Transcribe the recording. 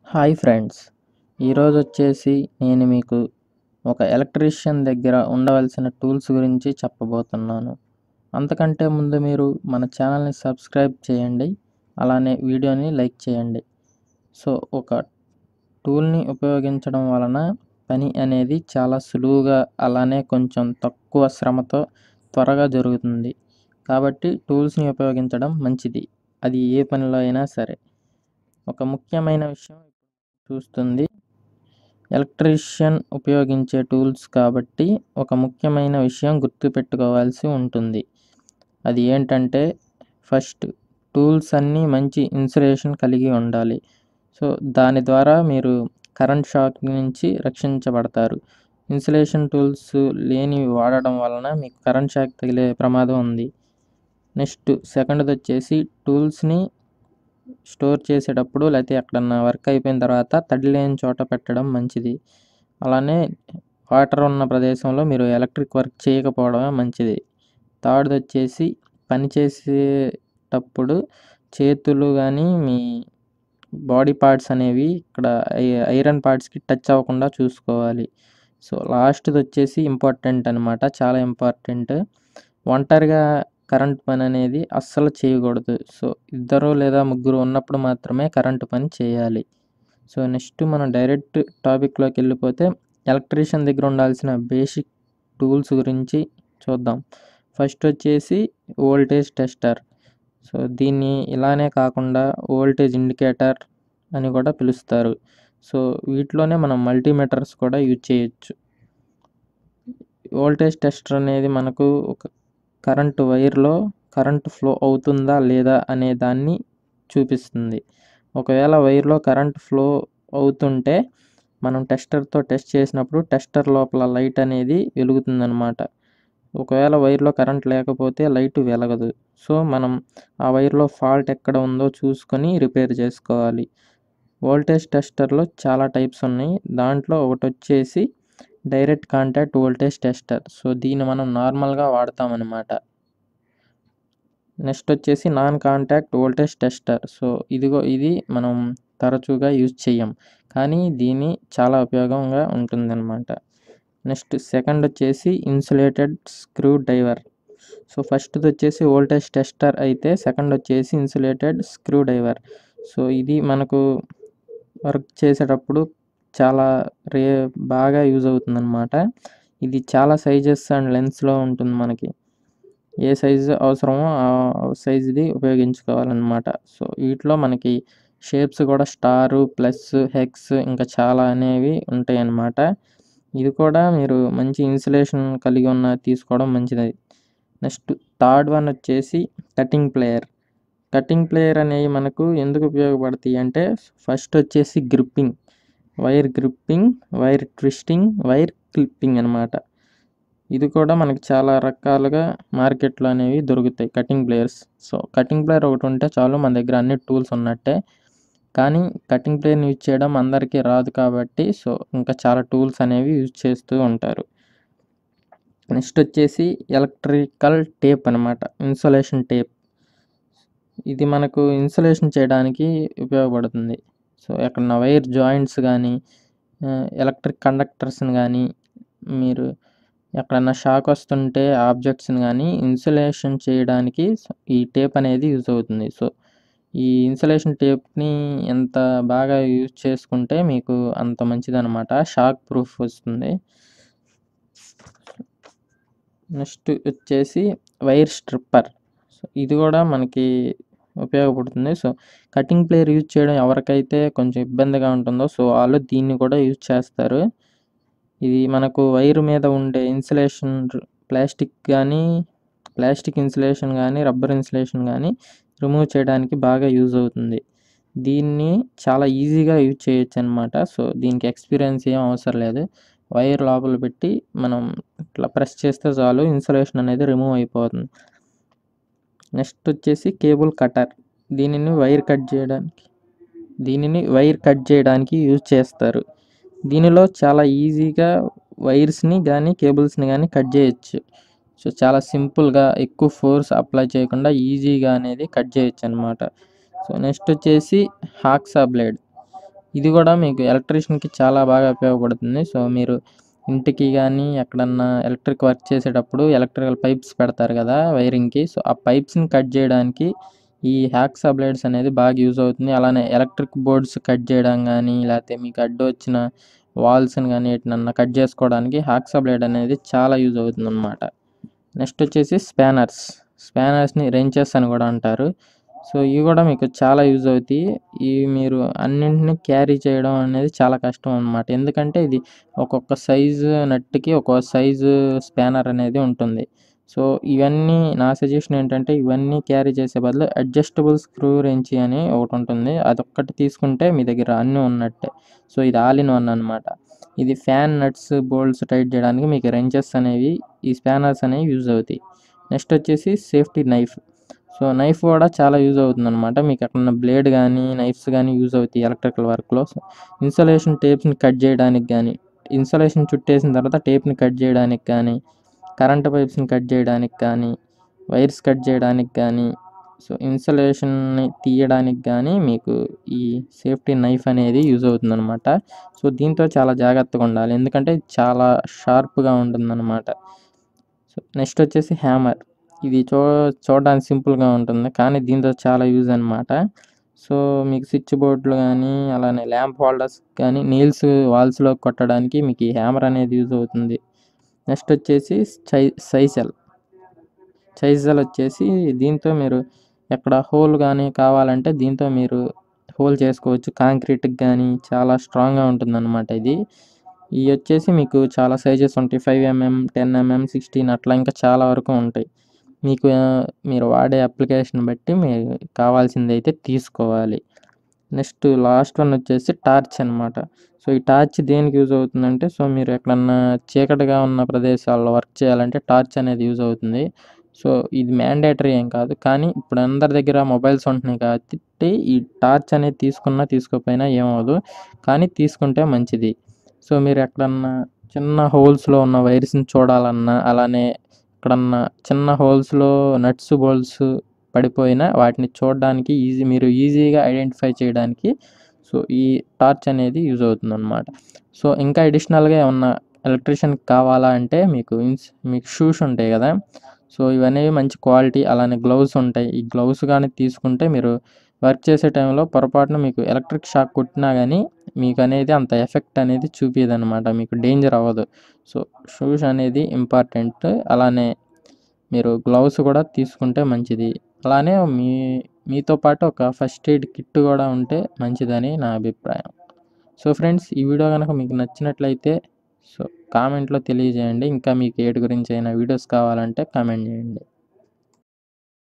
hi friends ఈరోజు వచ్చేసి నేను మీకు ఒక ఎలక్ట్రీషియన్ దగ్గర ఉండవలసిన టూల్స్ గురించి చెప్పబోతున్నాను అంతకంటే ముందు మీరు మన ఛానల్ని సబ్స్క్రైబ్ చేయండి అలానే వీడియోని లైక్ చేయండి సో ఒక టూల్ని ఉపయోగించడం వలన పని అనేది చాలా సులువుగా అలానే కొంచెం తక్కువ శ్రమతో త్వరగా జరుగుతుంది కాబట్టి టూల్స్ని ఉపయోగించడం మంచిది అది ఏ పనిలో అయినా సరే ఒక ముఖ్యమైన విషయం చూస్తుంది ఎలక్ట్రీషియన్ ఉపయోగించే టూల్స్ కాబట్టి ఒక ముఖ్యమైన విషయం గుర్తుపెట్టుకోవాల్సి ఉంటుంది అది ఏంటంటే ఫస్ట్ టూల్స్ అన్నీ మంచి ఇన్సులేషన్ కలిగి ఉండాలి సో దాని ద్వారా మీరు కరెంట్ షాక్ నుంచి రక్షించబడతారు ఇన్సులేషన్ టూల్స్ లేనివి వాడడం వలన మీకు కరెంట్ షాక్ తగిలే ప్రమాదం ఉంది నెక్స్ట్ సెకండ్ది వచ్చేసి టూల్స్ని స్టోర్ చేసేటప్పుడు లేకపోతే ఎక్కడన్నా వర్క్ అయిపోయిన తర్వాత తడి లేని చోట పెట్టడం మంచిది అలానే వాటర్ ఉన్న ప్రదేశంలో మీరు ఎలక్ట్రిక్ వర్క్ చేయకపోవడమే మంచిది థర్డ్ది వచ్చేసి పని చేసేటప్పుడు చేతులు కానీ మీ బాడీ పార్ట్స్ అనేవి ఇక్కడ ఐ- ఐరన్ పార్ట్స్కి టచ్ అవ్వకుండా చూసుకోవాలి సో లాస్ట్ది వచ్చేసి ఇంపార్టెంట్ అనమాట చాలా ఇంపార్టెంట్ ఒంటరిగా కరెంట్ పని అనేది అస్సలు చేయకూడదు సో ఇద్దరు లేదా ముగ్గురు ఉన్నప్పుడు మాత్రమే కరెంటు పని చేయాలి సో నెక్స్ట్ మనం డైరెక్ట్ టాపిక్లోకి వెళ్ళిపోతే ఎలక్ట్రీషియన్ దగ్గర ఉండాల్సిన బేసిక్ టూల్స్ గురించి చూద్దాం ఫస్ట్ వచ్చేసి వోల్టేజ్ టెస్టర్ సో దీన్ని ఇలానే కాకుండా వోల్టేజ్ ఇండికేటర్ అని కూడా పిలుస్తారు సో వీటిలోనే మనం మల్టీమీటర్స్ కూడా యూజ్ చేయొచ్చు వోల్టేజ్ టెస్టర్ అనేది మనకు ఒక కరెంటు వైర్లో కరెంటు ఫ్లో అవుతుందా లేదా అనే దాన్ని చూపిస్తుంది ఒకవేళ వైర్లో కరెంట్ ఫ్లో అవుతుంటే మనం టెస్టర్తో టెస్ట్ చేసినప్పుడు టెస్టర్ లోపల లైట్ అనేది వెలుగుతుందన్నమాట ఒకవేళ వైర్లో కరెంట్ లేకపోతే లైట్ వెలగదు సో మనం ఆ వైర్లో ఫాల్ట్ ఎక్కడ ఉందో చూసుకొని రిపేర్ చేసుకోవాలి వోల్టేజ్ టెస్టర్లో చాలా టైప్స్ ఉన్నాయి దాంట్లో ఒకటి వచ్చేసి direct contact voltage tester so దీన్ని మనం నార్మల్గా వాడతామన్నమాట నెక్స్ట్ వచ్చేసి non contact voltage tester so ఇదిగో ఇది మనం తరచుగా యూజ్ చేయం కానీ దీని చాలా ఉపయోగంగా ఉంటుందన్నమాట నెక్స్ట్ సెకండ్ వచ్చేసి ఇన్సులేటెడ్ స్క్రూ డ్రైవర్ సో ఫస్ట్ది వచ్చేసి వోల్టేజ్ టెస్టర్ అయితే సెకండ్ వచ్చేసి ఇన్సులేటెడ్ స్క్రూ డ్రైవర్ సో ఇది మనకు వర్క్ చేసేటప్పుడు చాలా రే బాగా యూజ్ అవుతుందన్నమాట ఇది చాలా సైజెస్ అండ్ లెన్స్లో ఉంటుంది మనకి ఏ సైజు అవసరమో ఆ సైజుది ఉపయోగించుకోవాలన్నమాట సో వీటిలో మనకి షేప్స్ కూడా స్టారు ప్లస్ హెక్స్ ఇంకా చాలా అనేవి ఉంటాయి అన్నమాట ఇది కూడా మీరు మంచి ఇన్సులేషన్ కలిగి ఉన్న తీసుకోవడం మంచిది నెక్స్ట్ థర్డ్ వన్ వచ్చేసి కటింగ్ ప్లేయర్ కటింగ్ ప్లేయర్ అనేవి మనకు ఎందుకు ఉపయోగపడతాయి అంటే ఫస్ట్ వచ్చేసి gripping wire gripping wire twisting wire clipping అనమాట ఇది కూడా మనకి చాలా రకాలుగా మార్కెట్లో అనేవి దొరుకుతాయి cutting pliers so cutting plier ఒకటి ఉంటే చాలు మన దగ్గర అన్ని టూల్స్ ఉన్నట్టే కానీ కటింగ్ ప్లేయర్ని యూజ్ చేయడం అందరికీ రాదు కాబట్టి సో ఇంకా చాలా టూల్స్ అనేవి యూజ్ చేస్తూ ఉంటారు నెక్స్ట్ వచ్చేసి ఎలక్ట్రికల్ టేప్ అనమాట ఇన్సులేషన్ టేప్ ఇది మనకు ఇన్సులేషన్ చేయడానికి ఉపయోగపడుతుంది సో ఎక్కడన్నా వైర్ జాయింట్స్ కానీ ఎలక్ట్రిక్ కండక్టర్స్ని కానీ మీరు ఎక్కడన్నా షాక్ వస్తుంటే ఆబ్జెక్ట్స్ని కానీ ఇన్సులేషన్ చేయడానికి ఈ టేప్ అనేది యూజ్ అవుతుంది సో ఈ ఇన్సులేషన్ టేప్ని ఎంత బాగా యూజ్ చేసుకుంటే మీకు అంత మంచిదన్నమాట షాక్ ప్రూఫ్ వస్తుంది నెక్స్ట్ వచ్చేసి వైర్ స్ట్రిప్పర్ సో ఇది కూడా మనకి ఉపయోగపడుతుంది సో కటింగ్ ప్లేయర్ యూజ్ చేయడం ఎవరికైతే కొంచెం ఇబ్బందిగా ఉంటుందో సో వాళ్ళు దీన్ని కూడా యూజ్ చేస్తారు ఇది మనకు వైర్ మీద ఉండే ఇన్సులేషన్ ప్లాస్టిక్ కానీ ప్లాస్టిక్ ఇన్సులేషన్ కానీ రబ్బర్ ఇన్సులేషన్ కానీ రిమూవ్ చేయడానికి బాగా యూజ్ అవుతుంది దీన్ని చాలా ఈజీగా యూజ్ చేయొచ్చు అనమాట సో దీనికి ఎక్స్పీరియన్స్ ఏం అవసరం లేదు వైర్ లోపల పెట్టి మనం ఇట్లా ప్రెస్ చేస్తే చాలు ఇన్సులేషన్ అనేది రిమూవ్ అయిపోతుంది నెక్స్ట్ వచ్చేసి కేబుల్ కటర్ దీనిని వైర్ కట్ చేయడానికి దీనిని వైర్ కట్ చేయడానికి యూజ్ చేస్తారు దీనిలో చాలా ఈజీగా వైర్స్ని కానీ కేబుల్స్ని కానీ కట్ చేయొచ్చు సో చాలా సింపుల్గా ఎక్కువ ఫోర్స్ అప్లై చేయకుండా ఈజీగా అనేది కట్ చేయొచ్చు అనమాట సో నెక్స్ట్ వచ్చేసి హాక్సా బ్లేడ్ ఇది కూడా మీకు ఎలక్ట్రీషియన్కి చాలా బాగా ఉపయోగపడుతుంది సో మీరు ఇంటికి కానీ ఎక్కడన్నా ఎలక్ట్రిక్ వర్క్ చేసేటప్పుడు ఎలక్ట్రికల్ పైప్స్ పెడతారు కదా వైరింగ్కి సో ఆ పైప్స్ని కట్ చేయడానికి ఈ హ్యాక్సా బ్లేడ్స్ అనేది బాగా యూజ్ అవుతుంది అలానే ఎలక్ట్రిక్ బోర్డ్స్ కట్ చేయడం కానీ లేకపోతే మీకు అడ్డు వచ్చిన వాల్స్ని కానీ ఎట్నన్నా కట్ చేసుకోవడానికి హ్యాక్సా బ్లేడ్ అనేది చాలా యూజ్ అవుతుంది అనమాట నెక్స్ట్ వచ్చేసి స్పానర్స్ స్పానర్స్ని రెంచెస్ అని కూడా అంటారు సో ఇవి కూడా మీకు చాలా యూజ్ అవుతాయి ఇవి మీరు అన్నింటిని క్యారీ చేయడం అనేది చాలా కష్టం అనమాట ఎందుకంటే ఇది ఒక్కొక్క సైజు నట్టుకి ఒక్కొక్క సైజు స్పానర్ అనేది ఉంటుంది సో ఇవన్నీ నా సజెషన్ ఏంటంటే ఇవన్నీ క్యారీ చేసే బదులు అడ్జస్టబుల్ స్క్రూ రెంచి అని ఒకటి ఉంటుంది అదొక్కటి తీసుకుంటే మీ దగ్గర అన్నీ ఉన్నట్టే సో ఇది ఆల్ ఇన్ వన్ అనమాట ఇది ఫ్యాన్ నట్స్ బోల్ట్స్ టైట్ చేయడానికి మీకు రెంచెస్ అనేవి ఈ స్పానర్స్ అనేవి యూజ్ అవుతాయి నెక్స్ట్ వచ్చేసి సేఫ్టీ నైఫ్ సో నైఫ్ కూడా చాలా యూజ్ అవుతుంది అనమాట మీకు ఎక్కడన్నా బ్లేడ్ కానీ నైఫ్స్ కానీ యూజ్ అవుతాయి ఎలక్ట్రికల్ వర్క్లో సో ఇన్సలేషన్ టేప్స్ని కట్ చేయడానికి కానీ ఇన్సలేషన్ చుట్టేసిన తర్వాత టేప్ని కట్ చేయడానికి కానీ కరెంట్ పైప్స్ని కట్ చేయడానికి కానీ వైర్స్ కట్ చేయడానికి కానీ సో ఇన్సలేషన్ని తీయడానికి కానీ మీకు ఈ సేఫ్టీ నైఫ్ అనేది యూజ్ అవుతుంది అనమాట సో దీంతో చాలా జాగ్రత్తగా ఉండాలి ఎందుకంటే ఇది చాలా షార్ప్గా ఉంటుందన్నమాట సో నెక్స్ట్ వచ్చేసి హ్యామర్ ఇది చూ చూడడానికి సింపుల్గా ఉంటుంది కానీ దీంతో చాలా యూజ్ అనమాట సో మీకు స్విచ్ బోర్డులు కానీ అలానే ల్యాంప్ హోల్డర్స్ కానీ నీల్స్ వాల్స్లో కొట్టడానికి మీకు ఈ హ్యామర్ అనేది యూజ్ అవుతుంది నెక్స్ట్ వచ్చేసి చై సైజల్ సైజల్ వచ్చేసి దీంతో మీరు ఎక్కడ హోల్ కానీ కావాలంటే దీంతో మీరు హోల్ చేసుకోవచ్చు కాంక్రీట్కి కానీ చాలా స్ట్రాంగ్గా ఉంటుందన్నమాట ఇది ఇవి వచ్చేసి మీకు చాలా సైజెస్ ఉంటాయి five mm ten mm sixteen అట్లా ఇంకా చాలా వరకు ఉంటాయి మీకు ఆ, మీరు వాడే అప్లికేషన్ బట్టి మీరు కావాల్సింది అయితే తీసుకోవాలి నెక్స్ట్ లాస్ట్ వన్ వచ్చేసి టార్చ్ అన్నమాట సో ఈ టార్చ్ దేనికి యూజ్ అవుతుందంటే సో మీరు ఎక్కడన్నా చీకటిగా ఉన్న ప్రదేశాల్లో వర్క్ చేయాలంటే టార్చ్ అనేది యూజ్ అవుతుంది సో ఇది మ్యాండేటరీ ఏం కాదు కానీ ఇప్పుడు అందరి దగ్గర మొబైల్స్ ఉంటున్నాయి కాబట్టి ఈ టార్చ్ అనేది తీసుకున్నా తీసుకోకపోయినా ఏమవదు కానీ తీసుకుంటే మంచిది సో మీరు ఎక్కడన్నా చిన్న హోల్స్లో ఉన్న వైర్స్ని చూడాలన్నా అలానే ఎక్కడన్నా చిన్న హోల్స్లో నట్స్ బోల్స్ పడిపోయినా వాటిని చూడడానికి ఈజీ మీరు ఈజీగా ఐడెంటిఫై చేయడానికి సో ఈ టార్చ్ అనేది యూజ్ అవుతుంది అనమాట సో ఇంకా అడిషనల్గా ఏమన్నా ఎలక్ట్రీషియన్ కావాలా అంటే మీకు ఇన్స్ మీకు షూస్ ఉంటాయి కదా సో ఇవన్నీ మంచి క్వాలిటీ అలానే గ్లౌస్ ఉంటాయి ఈ గ్లౌస్ కానీ తీసుకుంటే మీరు వర్క్ చేసే టైంలో పొరపాటున మీకు ఎలక్ట్రిక్ షాక్ కొట్టినా కానీ మీకు అనేది అంత ఎఫెక్ట్ అనేది చూపించదు అనమాట మీకు డేంజర్ అవ్వదు సో షూస్ అనేది ఇంపార్టెంట్ అలానే మీరు గ్లౌస్ కూడా తీసుకుంటే మంచిది అలానే మీ మీతో పాటు ఒక ఫస్ట్ ఎయిడ్ కిట్ కూడా ఉంటే మంచిదని నా అభిప్రాయం సో ఫ్రెండ్స్ ఈ వీడియో కనుక మీకు నచ్చినట్లయితే సో కామెంట్లో తెలియజేయండి ఇంకా మీకు ఏటి గురించి అయినా వీడియోస్ కావాలంటే కామెంట్ చేయండి